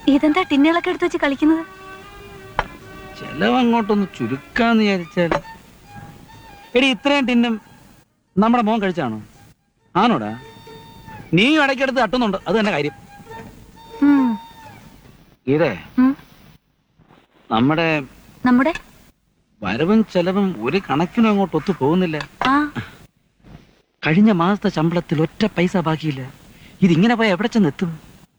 ഇതെന്താ ടിന്നുകളൊക്കെ എടുത്ത് വെച്ച് കളിക്കുന്നത് ചെലവ് അങ്ങോട്ടൊന്ന് ചുരുക്കാന്ന് വിചാരിച്ചാൽ എടി ഇത്രയും ടിന്നും നമ്മുടെ മോൻ കഴിച്ചാണോ ആണോടാ നീ ഇടയ്ക്കെടുത്ത് തട്ടുന്നുണ്ട് അത് തന്നെ കാര്യം ഉം, ഇതേ ഉം. നമ്മുടെ നമ്മുടെ വരവും ചെലവും ഒരു കണക്കിനും അങ്ങോട്ട് ഒത്തു പോകുന്നില്ല ആ കഴിഞ്ഞ മാസത്തെ ശമ്പളത്തിൽ ഒറ്റ പൈസ ബാക്കിയില്ല ഇതിങ്ങനെ പോയി എവിടെ ചെന്നെത്തും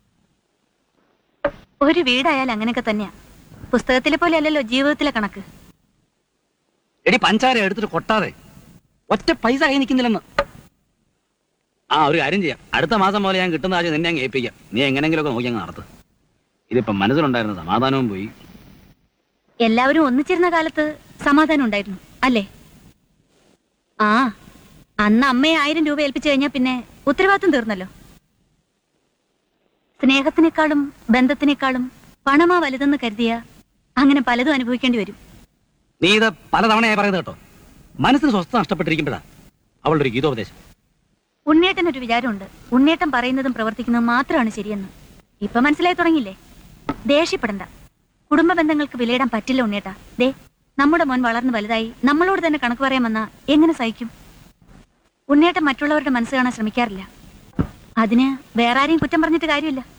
ഒരു വീടായാൽ അങ്ങനെയൊക്കെ തന്നെയാ പുസ്തകത്തിലെ പോലെ അല്ലല്ലോ ജീവിതത്തിലെ കണക്ക് എടി പഞ്ചാര എടുത്തിട്ട് കൊട്ടാതെ ഒറ്റ പൈസ കൈ നിൽക്കുന്നില്ലെന്ന് ആ ഒരു കാര്യം ചെയ്യാം അടുത്ത മാസം പോലെ ഞാൻ കിട്ടുന്ന ആഴ്ച നിന്നെ അങ്ങ് ഏൽപ്പിക്കാം നീ എങ്ങനെങ്കിലുമൊക്കെ നോക്കി അങ്ങ് നടത്ത് ഇതിപ്പം മനസ്സിലുണ്ടായിരുന്ന സമാധാനവും പോയി എല്ലാവരും ഒന്നിച്ചിരുന്ന കാലത്ത് സമാധാനം ഉണ്ടായിരുന്നു അല്ലേ ആ അന്ന് അമ്മയെ ആയിരം രൂപ ഏൽപ്പിച്ചു കഴിഞ്ഞാൽ പിന്നെ ഉത്തരവാദിത്വം തീർന്നല്ലോ സ്നേഹത്തിനേക്കാളും ബന്ധത്തിനേക്കാളും പണമാ വലുതെന്ന് കരുതിയ അങ്ങനെ പലതും അനുഭവിക്കേണ്ടി വരും നീ ഇത് പലതവണയായി പറയുന്നത് കേട്ടോ മനസ്സിന് സ്വസ്ഥത നഷ്ടപ്പെട്ടിരിക്കുമ്പോഴാ അവളുടെ ഒരു ഗീതോപദേശം ഉണ്ണേട്ടൻ ഒരു വിചാരമുണ്ട് ഉണ്ണേട്ടൻ പറയുന്നതും പ്രവർത്തിക്കുന്നതും മാത്രമാണ് ശരിയെന്ന് ഇപ്പൊ മനസ്സിലായി തുടങ്ങിയില്ലേ ദേഷ്യപ്പെടണ്ട കുടുംബ ബന്ധങ്ങൾക്ക് വിലയിടാൻ പറ്റില്ല ഉണ്ണേട്ടാ ദേ നമ്മുടെ മോൻ വളർന്ന് വലുതായി നമ്മളോട് തന്നെ കണക്ക് പറയാൻ വന്നാ എങ്ങനെ സഹിക്കും ഉണ്ണേട്ടൻ മറ്റുള്ളവരുടെ മനസ്സ് കാണാൻ ശ്രമിക്കാറില്ല അതിന് വേറെ ആരെയും കുറ്റം പറഞ്ഞിട്ട് കാര്യമില്ല